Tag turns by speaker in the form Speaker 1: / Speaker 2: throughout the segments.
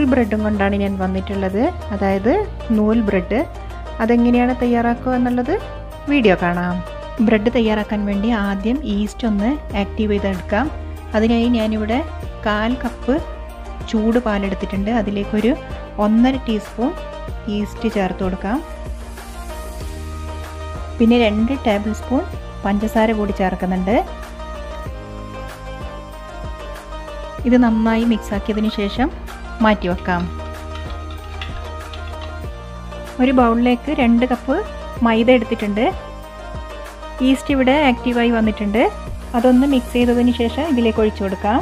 Speaker 1: ബ്രെഡും കൊണ്ടാണ് ഞാൻ വന്നിട്ടുള്ളത് അതായത് നൂൽ ബ്രെഡ് അതെങ്ങനെയാണ് തയ്യാറാക്കുക എന്നുള്ളത് വീഡിയോ കാണാം ബ്രെഡ് തയ്യാറാക്കാൻ വേണ്ടി ആദ്യം ഈസ്റ്റ് ഒന്ന് ആക്റ്റീവ് ചെയ്തെടുക്കാം അതിനായി ഞാനിവിടെ കാൽ കപ്പ് ചൂട് പാലെടുത്തിട്ടുണ്ട് അതിലേക്കൊരു ഒന്നര ടീസ്പൂൺ ഈസ്റ്റ് ചേർത്ത് കൊടുക്കാം പിന്നെ രണ്ട് ടേബിൾ സ്പൂൺ പഞ്ചസാര കൂടി ചേർക്കുന്നുണ്ട് ഇത് നന്നായി മിക്സ് ആക്കിയതിന് ശേഷം മാറ്റി വെക്കാം ഒരു ബൗളിലേക്ക് രണ്ട് കപ്പ് മൈദ എടുത്തിട്ടുണ്ട് ഈസ്റ്റ് ഇവിടെ ആക്റ്റീവായി വന്നിട്ടുണ്ട് അതൊന്ന് മിക്സ് ചെയ്തതിന് ശേഷം ഇതിലേക്ക് ഒഴിച്ചു കൊടുക്കാം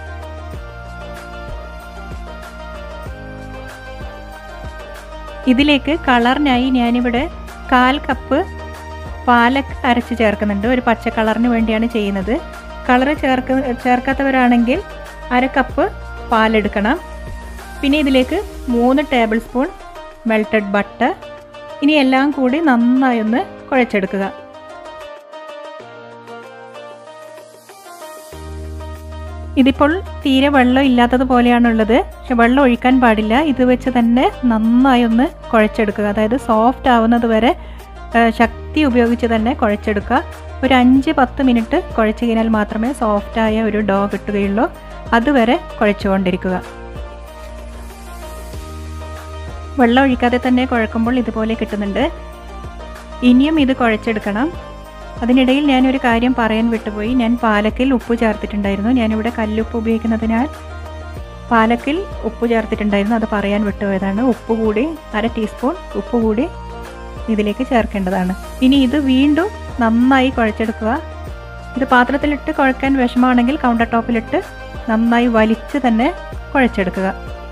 Speaker 1: ഇതിലേക്ക് കളറിനായി ഞാനിവിടെ കാൽ കപ്പ് പാലക്ക് അരച്ച് ചേർക്കുന്നുണ്ട് ഒരു പച്ച കളറിന് വേണ്ടിയാണ് ചെയ്യുന്നത് കളർ ചേർക്ക ചേർക്കാത്തവരാണെങ്കിൽ അര കപ്പ് പാലെടുക്കണം പിന്നെ ഇതിലേക്ക് മൂന്ന് ടേബിൾ സ്പൂൺ മെൽറ്റഡ് ബട്ടർ ഇനി എല്ലാം കൂടി നന്നായി ഒന്ന് കുഴച്ചെടുക്കുക ഇതിപ്പോൾ തീരെ വെള്ളം ഇല്ലാത്തത് പോലെയാണുള്ളത് പക്ഷെ വെള്ളം ഒഴിക്കാൻ പാടില്ല ഇത് വെച്ച് തന്നെ നന്നായി ഒന്ന് കുഴച്ചെടുക്കുക അതായത് സോഫ്റ്റ് ആവുന്നത് വരെ ശക്തി ഉപയോഗിച്ച് തന്നെ കുഴച്ചെടുക്കുക ഒരു അഞ്ച് പത്ത് മിനിറ്റ് കുഴച്ച് കഴിഞ്ഞാൽ മാത്രമേ സോഫ്റ്റായ ഒരു ഡോ കിട്ടുകയുള്ളൂ അതുവരെ കുഴച്ചുകൊണ്ടിരിക്കുക വെള്ളം ഒഴിക്കാതെ തന്നെ കുഴക്കുമ്പോൾ ഇതുപോലെ കിട്ടുന്നുണ്ട് ഇനിയും ഇത് കുഴച്ചെടുക്കണം അതിനിടയിൽ ഞാനൊരു കാര്യം പറയാൻ വിട്ടുപോയി ഞാൻ പാലക്കിൽ ഉപ്പ് ചേർത്തിട്ടുണ്ടായിരുന്നു ഞാനിവിടെ കല്ലുപ്പ് ഉപയോഗിക്കുന്നതിനാൽ പാലക്കിൽ ഉപ്പ് ചേർത്തിട്ടുണ്ടായിരുന്നു അത് പറയാൻ വിട്ടുപോയതാണ് ഉപ്പ് കൂടി അര ടീസ്പൂൺ ഉപ്പ് കൂടി ഇതിലേക്ക് ചേർക്കേണ്ടതാണ് ഇനി ഇത് വീണ്ടും നന്നായി കുഴച്ചെടുക്കുക ഇത് പാത്രത്തിലിട്ട് കുഴക്കാൻ വിഷമമാണെങ്കിൽ കൗണ്ടർ ടോപ്പിലിട്ട് നന്നായി വലിച്ച് തന്നെ കുഴച്ചെടുക്കുക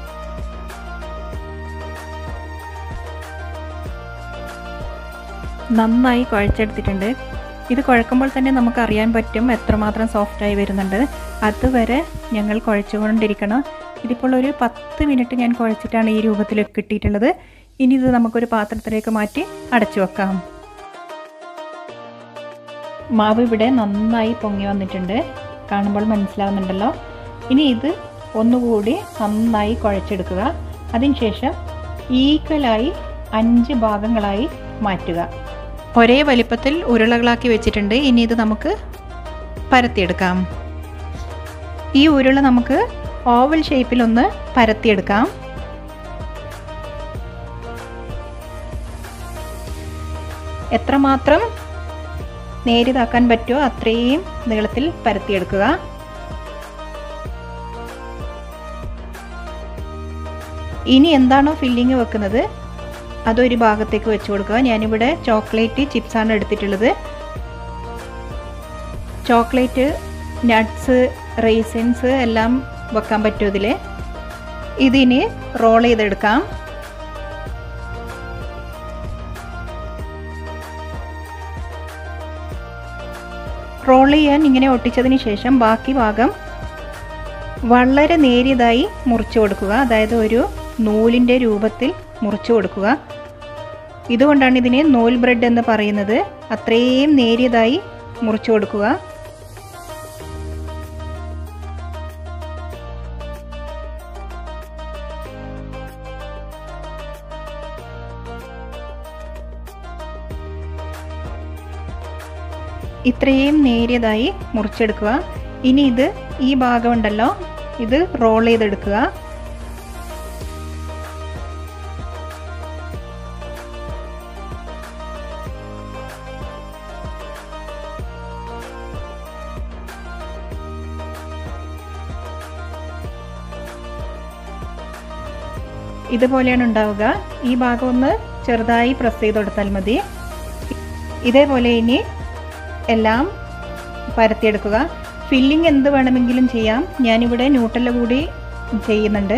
Speaker 1: നന്നായി കുഴച്ചെടുത്തിട്ടുണ്ട് ഇത് കുഴക്കുമ്പോൾ തന്നെ നമുക്ക് അറിയാൻ പറ്റും എത്രമാത്രം സോഫ്റ്റായി വരുന്നുണ്ട് അതുവരെ ഞങ്ങൾ കുഴച്ചുകൊണ്ടിരിക്കണം ഇതിപ്പോൾ ഒരു പത്ത് മിനിറ്റ് ഞാൻ കുഴച്ചിട്ടാണ് ഈ രൂപത്തിൽ കിട്ടിയിട്ടുള്ളത് ഇനി ഇത് നമുക്കൊരു പാത്രത്തിലേക്ക് മാറ്റി അടച്ചു വെക്കാം മാവ് ഇവിടെ നന്നായി പൊങ്ങി വന്നിട്ടുണ്ട് കാണുമ്പോൾ മനസ്സിലാവുന്നുണ്ടല്ലോ ഇനി ഇത് ഒന്നുകൂടി നന്നായി കുഴച്ചെടുക്കുക അതിനുശേഷം ഈക്വലായി അഞ്ച് ഭാഗങ്ങളായി മാറ്റുക ഒരേ വലിപ്പത്തിൽ ഉരുളകളാക്കി വെച്ചിട്ടുണ്ട് ഇനി ഇത് നമുക്ക് പരത്തിയെടുക്കാം ഈ ഉരുള നമുക്ക് ഓവൽ ഷേപ്പിലൊന്ന് പരത്തിയെടുക്കാം എത്രമാത്രം നേരിതാക്കാൻ പറ്റുമോ അത്രയും നീളത്തിൽ പരത്തിയെടുക്കുക ഇനി എന്താണോ ഫില്ലിങ് വെക്കുന്നത് അതൊരു ഭാഗത്തേക്ക് വെച്ച് കൊടുക്കുക ഞാനിവിടെ ചോക്ലേറ്റ് ചിപ്സാണ് എടുത്തിട്ടുള്ളത് ചോക്ലേറ്റ് നട്ട്സ് റേസിൻസ് എല്ലാം വെക്കാൻ പറ്റും ഇതിൽ ഇതിന് റോൾ ചെയ്തെടുക്കാം റോൾ ചെയ്യാൻ ഇങ്ങനെ ഒട്ടിച്ചതിന് ശേഷം ബാക്കി ഭാഗം വളരെ നേരിയതായി മുറിച്ചു കൊടുക്കുക അതായത് ഒരു നൂലിൻ്റെ രൂപത്തിൽ മുറിച്ചു കൊടുക്കുക ഇതുകൊണ്ടാണ് ഇതിനെ നൂൽ ബ്രെഡ് എന്ന് പറയുന്നത് അത്രയും നേരിയതായി മുറിച്ചു കൊടുക്കുക ഇത്രയും നേരിയതായി മുറിച്ചെടുക്കുക ഇനി ഇത് ഈ ഭാഗം ഉണ്ടല്ലോ ഇത് റോൾ ചെയ്തെടുക്കുക ഇതുപോലെയാണ് ഉണ്ടാവുക ഈ ഭാഗം ഒന്ന് ചെറുതായി പ്രസ് ചെയ്ത് കൊടുത്താൽ മതി ഇതേപോലെ ഇനി എല്ലാം പരത്തിയെടുക്കുക ഫില്ലിംഗ് എന്ത് വേണമെങ്കിലും ചെയ്യാം ഞാനിവിടെ ന്യൂട്ടല്ല കൂടി ചെയ്യുന്നുണ്ട്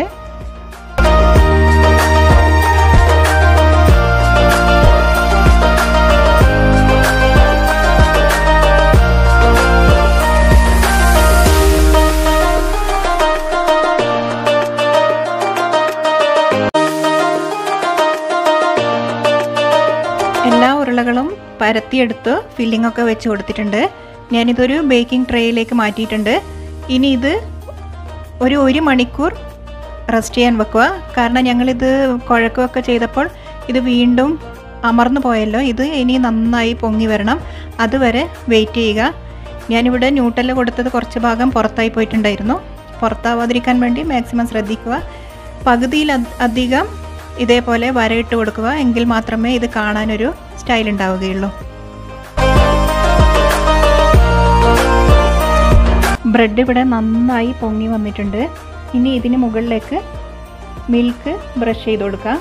Speaker 1: എല്ലാ ഉരുളകളും പരത്തിയെടുത്ത് ഫില്ലിംഗ് ഒക്കെ വെച്ച് കൊടുത്തിട്ടുണ്ട് ഞാനിതൊരു ബേക്കിംഗ് ട്രേയിലേക്ക് മാറ്റിയിട്ടുണ്ട് ഇനി ഇത് ഒരു ഒരു മണിക്കൂർ റെസ്റ്റ് ചെയ്യാൻ വെക്കുക കാരണം ഞങ്ങളിത് കുഴക്കുകയൊക്കെ ചെയ്തപ്പോൾ ഇത് വീണ്ടും അമർന്നു പോയല്ലോ ഇത് ഇനി നന്നായി പൊങ്ങി വരണം അതുവരെ വെയിറ്റ് ചെയ്യുക ഞാനിവിടെ ന്യൂട്ടല് കൊടുത്തത് കുറച്ച് ഭാഗം പുറത്തായി പോയിട്ടുണ്ടായിരുന്നു പുറത്താവാതിരിക്കാൻ വേണ്ടി മാക്സിമം ശ്രദ്ധിക്കുക പകുതിയിൽ അധികം ഇതേപോലെ വരയിട്ട് കൊടുക്കുക എങ്കിൽ മാത്രമേ ഇത് കാണാനൊരു സ്റ്റൈൽ ഉണ്ടാവുകയുള്ളൂ ബ്രെഡ് ഇവിടെ നന്നായി പൊങ്ങി വന്നിട്ടുണ്ട് ഇനി ഇതിന് മുകളിലേക്ക് മിൽക്ക് ബ്രഷ് ചെയ്ത് കൊടുക്കാം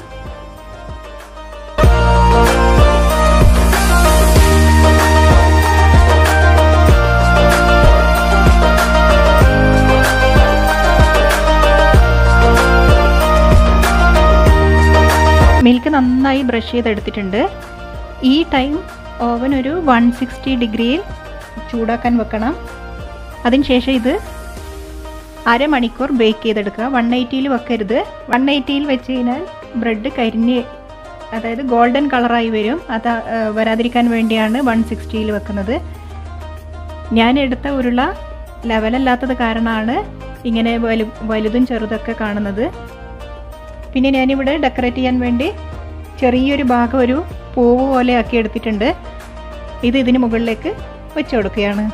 Speaker 1: മിൽക്ക് നന്നായി ബ്രഷ് ചെയ്തെടുത്തിട്ടുണ്ട് ഈ ടൈം ഓവൻ ഒരു വൺ സിക്സ്റ്റി ഡിഗ്രിയിൽ ചൂടാക്കാൻ വെക്കണം അതിനുശേഷം ഇത് അരമണിക്കൂർ ബേക്ക് ചെയ്തെടുക്കുക വൺ എയ്റ്റിയിൽ വെക്കരുത് വൺ എയ്റ്റിയിൽ വെച്ച് കഴിഞ്ഞാൽ ബ്രെഡ് കരിഞ്ഞ് അതായത് ഗോൾഡൻ കളറായി വരും അത് വരാതിരിക്കാൻ വേണ്ടിയാണ് വൺ സിക്സ്റ്റിയിൽ വെക്കുന്നത് ഞാൻ എടുത്ത ഉരുള ലെവലല്ലാത്തത് കാരണമാണ് ഇങ്ങനെ വലു വലുതും ചെറുതൊക്കെ കാണുന്നത് പിന്നെ ഞാനിവിടെ ഡെക്കറേറ്റ് ചെയ്യാൻ വേണ്ടി ചെറിയൊരു ഭാഗം ഒരു പൂവ് പോലെ ആക്കി എടുത്തിട്ടുണ്ട് ഇത് ഇതിന് മുകളിലേക്ക് വെച്ച് കൊടുക്കുകയാണ്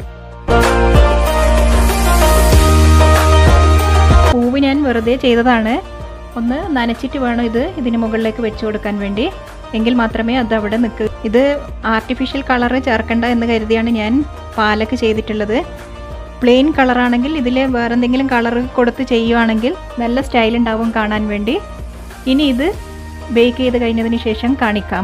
Speaker 1: പൂവ് ഞാൻ വെറുതെ ചെയ്തതാണ് ഒന്ന് നനച്ചിട്ട് വേണം ഇത് ഇതിന് മുകളിലേക്ക് വെച്ച് കൊടുക്കാൻ വേണ്ടി എങ്കിൽ മാത്രമേ അത് അവിടെ നിൽക്കൂ ഇത് ആർട്ടിഫിഷ്യൽ കളറ് ചേർക്കണ്ട എന്ന് കരുതിയാണ് ഞാൻ പാലക്ക് ചെയ്തിട്ടുള്ളത് പ്ലെയിൻ കളറാണെങ്കിൽ ഇതിൽ വേറെ എന്തെങ്കിലും കളർ കൊടുത്ത് ചെയ്യുവാണെങ്കിൽ നല്ല സ്റ്റൈൽ ഉണ്ടാവും കാണാൻ വേണ്ടി ഇനി ഇത് ബേക്ക് ചെയ്ത് കഴിഞ്ഞതിന് ശേഷം കാണിക്കാം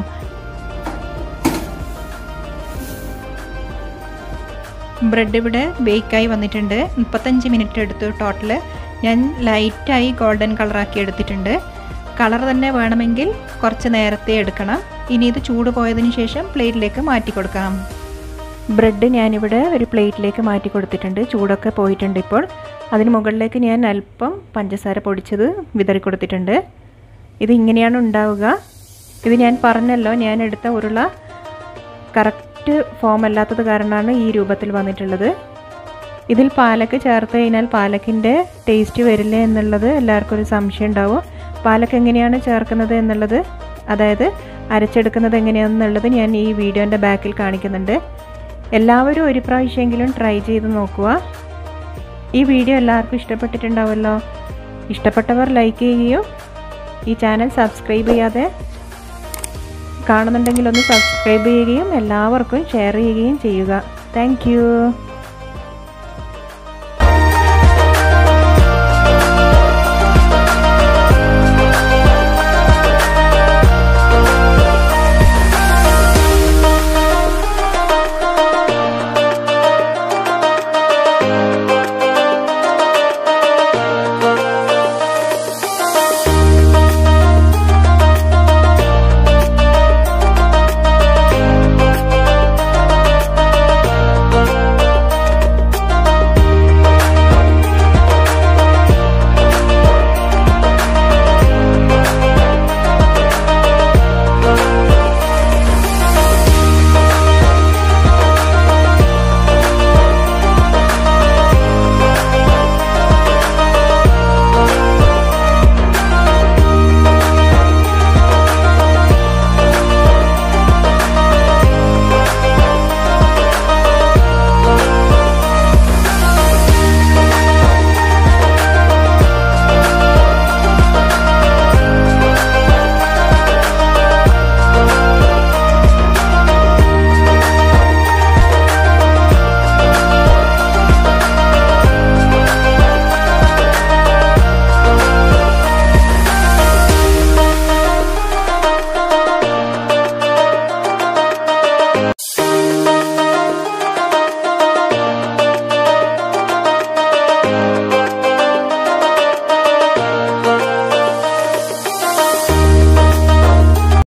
Speaker 1: ബ്രെഡ് ഇവിടെ ബേക്കായി വന്നിട്ടുണ്ട് മുപ്പത്തഞ്ച് മിനിറ്റ് എടുത്തു ടോട്ടൽ ഞാൻ ലൈറ്റായി ഗോൾഡൻ കളറാക്കി എടുത്തിട്ടുണ്ട് കളർ തന്നെ വേണമെങ്കിൽ കുറച്ച് നേരത്തെ എടുക്കണം ഇനി ഇത് ചൂട് പോയതിന് ശേഷം പ്ലേറ്റിലേക്ക് മാറ്റി കൊടുക്കാം ബ്രെഡ് ഞാനിവിടെ ഒരു പ്ലേറ്റിലേക്ക് മാറ്റി കൊടുത്തിട്ടുണ്ട് ചൂടൊക്കെ പോയിട്ടുണ്ട് ഇപ്പോൾ അതിന് മുകളിലേക്ക് ഞാൻ അല്പം പഞ്ചസാര പൊടിച്ചത് വിതറി കൊടുത്തിട്ടുണ്ട് ഇത് ഇങ്ങനെയാണ് ഉണ്ടാവുക ഇത് ഞാൻ പറഞ്ഞല്ലോ ഞാൻ എടുത്ത ഉരുള കറക്റ്റ് ഫോം അല്ലാത്തത് കാരണമാണ് ഈ രൂപത്തിൽ വന്നിട്ടുള്ളത് ഇതിൽ പാലക്ക് ചേർത്ത് കഴിഞ്ഞാൽ പാലക്കിൻ്റെ ടേസ്റ്റ് വരില്ല എന്നുള്ളത് എല്ലാവർക്കും ഒരു സംശയം ഉണ്ടാവും പാലക്ക് എങ്ങനെയാണ് ചേർക്കുന്നത് എന്നുള്ളത് അതായത് അരച്ചെടുക്കുന്നത് എങ്ങനെയാണെന്നുള്ളത് ഞാൻ ഈ വീഡിയോൻ്റെ ബാക്കിൽ കാണിക്കുന്നുണ്ട് എല്ലാവരും ഒരു പ്രാവശ്യമെങ്കിലും ട്രൈ ചെയ്ത് നോക്കുക ഈ വീഡിയോ എല്ലാവർക്കും ഇഷ്ടപ്പെട്ടിട്ടുണ്ടാവുമല്ലോ ഇഷ്ടപ്പെട്ടവർ ലൈക്ക് ചെയ്യുകയും ഈ ചാനൽ സബ്സ്ക്രൈബ് ചെയ്യാതെ കാണുന്നുണ്ടെങ്കിൽ ഒന്ന് സബ്സ്ക്രൈബ് ചെയ്യുകയും എല്ലാവർക്കും ഷെയർ ചെയ്യുകയും ചെയ്യുക താങ്ക്